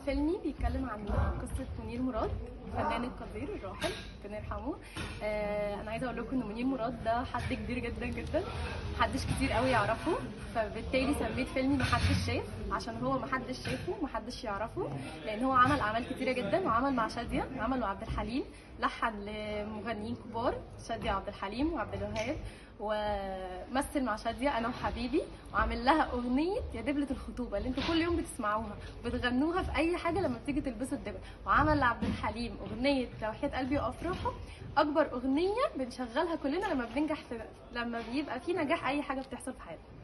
فيلمي بيتكلم عن قصة منير مراد الفنان القدير الراحل ربنا يرحمه آه انا عايزه اقول لكم ان منير مراد ده حد كبير جدا جدا محدش كتير قوي يعرفه فبالتالي سميت فيلمي محدش شاف عشان هو محدش شافه محدش يعرفه لان هو عمل اعمال كتيره جدا وعمل مع شاديه عمل مع عبد الحليم لحن لمغنيين كبار شاديه وعبد الحليم وعبد الوهاب ومثل مع شاديه انا وحبيبي وعامل لها اغنيه يا دبله الخطوبه اللي انتوا كل يوم بتسمعوها بتغنوها في اي حاجه لما بتيجي تلبسوا الدبل وعمل لعبد الحليم اغنيه لوحية قلبي وافراحه اكبر اغنيه بنشغلها كلنا لما بننجح في لما بيبقى في نجاح اي حاجه بتحصل في حياتنا